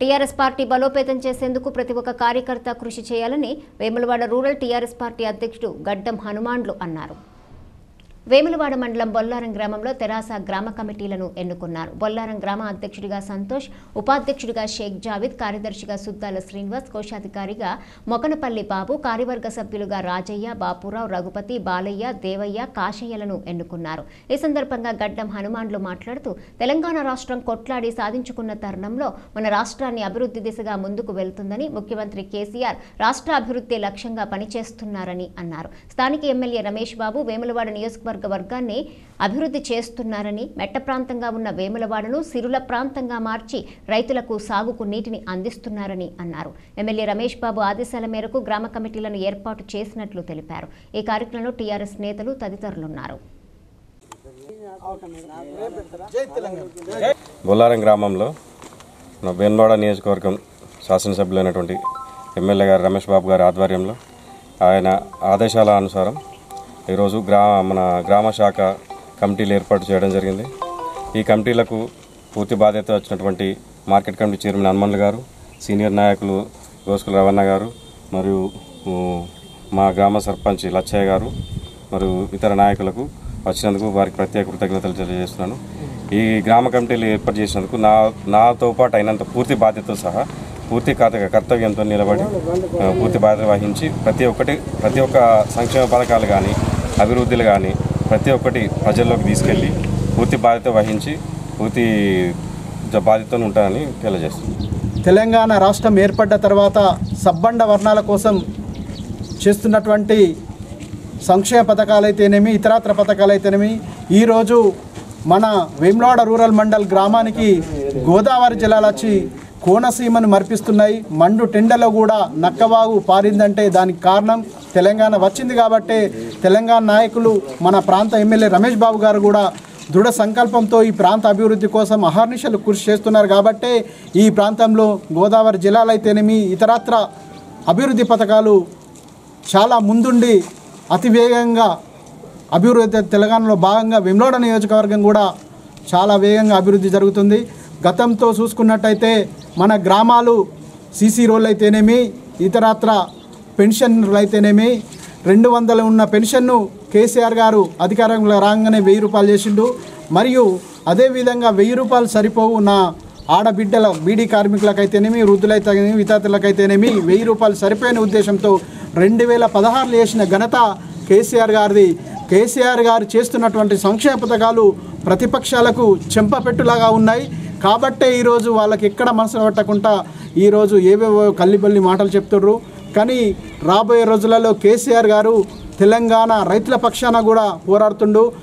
TRS party బలోపేతం చేసేందుకు ప్రతి ఒక్క కార్యకర్త కృషి చేయాలని వేములవాడ రూరల్ టీఆర్ఎస్ పార్టీ అధ్యక్షుడు గడ్డం హనుమాన్లు అన్నారు వేములవాడ మండలం బొల్లారం గ్రామంలో తెరాస గ్రామ కమిటీలను ఎన్నుకున్నారు బొల్లారం గ్రామ అధ్యక్షుడిగా సంతోష్ ఉపాధ్యక్షుడిగా షేక్ జావేద్ కార్యదర్శిగా సుద్దాల శ్రీనివాస్ కోశాధికారిగా మొకనపల్లి బాబు కార్యవర్గ సభ్యులుగా రాజయ్య బాపురావు రఘుపతి బాలయ్య దేవయ్య కాశయ్యలను ఎన్నుకున్నారు ఈ సందర్భంగా గడ్డం హనుమాన్లు మాట్లాడుతూ తెలంగాణ రాష్ట్రం కొట్లాడి సాధించుకున్న తరుణంలో మన రాష్ట్రాన్ని అభివృద్ధి దిశగా ముందుకు వెళ్తుందని ముఖ్యమంత్రి కేసీఆర్ రాష్ట్ర అభివృద్ధి లక్ష్యంగా పనిచేస్తున్నారని అన్నారు స్థానిక ఎమ్మెల్యే రమేష్ బాబు వేములవాడ నియోజకవర్గ వర్గాన్ని అభివృద్ధి చేస్తున్నారని మెట్ట ప్రాంతంగా ఉన్న వేములవాడను సిరుల ప్రాంతంగా మార్చి రైతులకు సాగుకు నీటిని అందిస్తున్నారని అన్నారు ఎమ్మెల్యే రమేష్ బాబు ఆదేశాల మేరకు గ్రామ కమిటీలను ఏర్పాటు చేసినట్లు తెలిపారు ఈ కార్యక్రమంలో టీఆర్ఎస్ నేతలు తదితరులున్నారు బొల్లారం గ్రామంలో మన బెన్వాడ నియోజకవర్గం శాసనసభ్యులైనటువంటి ఎమ్మెల్యే గారు రమేష్ బాబు గారి ఆధ్వర్యంలో ఆయన ఆదేశాల అనుసారం ఈరోజు గ్రా మన గ్రామ శాఖ కమిటీలు ఏర్పాటు చేయడం జరిగింది ఈ కమిటీలకు పూర్తి బాధ్యత వచ్చినటువంటి మార్కెట్ కమిటీ చైర్మన్ హనుమన్లు గారు సీనియర్ నాయకులు గోసుకుల రవణ గారు మరియు ఊ, మా గ్రామ సర్పంచ్ లచ్చయ్య గారు మరియు ఇతర నాయకులకు వచ్చినందుకు వారికి ప్రత్యేక కృతజ్ఞతలు తెలియజేస్తున్నాను ఈ గ్రామ కమిటీలు ఏర్పాటు చేసినందుకు నా నాతో పాటు అయినంత పూర్తి బాధ్యతతో సహా పూర్తి కర్త- కర్తవ్యంతో నిలబడి ఆ, పూర్తి బాధ్యత వహించి ప్రతి ఒక్కటి ప్రతి ఒక్క సంక్షేమ పథకాలు కానీ అభివృద్ధులు కానీ ప్రతి ఒక్కటి ప్రజల్లోకి తీసుకెళ్ళి పూర్తి బాధ్యత వహించి పూర్తి జ- బాధ్యతతో ఉంటానని తెలియజేస్తున్నాను తెలంగాణ రాష్ట్రం ఏర్పడ్డ తర్వాత సబ్బండ వర్ణాల కోసం చేస్తున్నటువంటి సంక్షేమ పథకాలైతేనేమి ఇతరత్ర పథకాలైతేనేమి ఈరోజు మన వేములవాడ రూరల్ మండల్ గ్రామానికి గోదావరి జలాలు వచ్చి కోనసీమను మర్పిస్తున్నాయి మండు టెండలో కూడా నక్కవాగు పారిందంటే దానికి కారణం తెలంగాణ వచ్చింది కాబట్టే తెలంగాణ నాయకులు మన ప్రాంత ఎమ్మెల్యే రమేష్ బాబు గారు కూడా దృఢ సంకల్పంతో ఈ ప్రాంత అభివృద్ధి కోసం అహర్నిశలు కృషి చేస్తున్నారు కాబట్టే ఈ ప్రాంతంలో గోదావరి జలాలైతేనేమి ఇతరత్ర అభివృద్ధి పథకాలు చాలా ముందుండి అతి వేగంగా అభివృద్ధి తెలంగాణలో భాగంగా వెమ్లోడ నియోజకవర్గం కూడా చాలా వేగంగా అభివృద్ధి జరుగుతుంది గతంతో చూసుకున్నట్టయితే మన గ్రామాలు సీసీ రోడ్లు అయితేనేమి ఇతరత్ర పెన్షన్లు అయితేనేమి రెండు వందలు ఉన్న పెన్షన్ను కేసీఆర్ గారు అధికారంలో రాగానే వెయ్యి రూపాయలు చేసిండు మరియు అదేవిధంగా వెయ్యి రూపాయలు సరిపోవు నా ఆడబిడ్డల బీడీ కార్మికులకైతేనేమి వృద్ధులైతేనేమి వితాతులకైతేనేమి వెయ్యి రూపాయలు సరిపోయిన ఉద్దేశంతో రెండు వేల పదహారులో చేసిన ఘనత కేసీఆర్ గారిది కేసీఆర్ గారు చేస్తున్నటువంటి సంక్షేమ పథకాలు ప్రతిపక్షాలకు చెంపపెట్టులాగా ఉన్నాయి కాబట్టే ఈరోజు వాళ్ళకి ఎక్కడ మనసు పట్టకుండా ఈరోజు ఏవేవో కల్లిబల్లి మాటలు చెప్తుర్రు కానీ రాబోయే రోజులలో కేసీఆర్ గారు తెలంగాణ రైతుల పక్షాన కూడా పోరాడుతుండు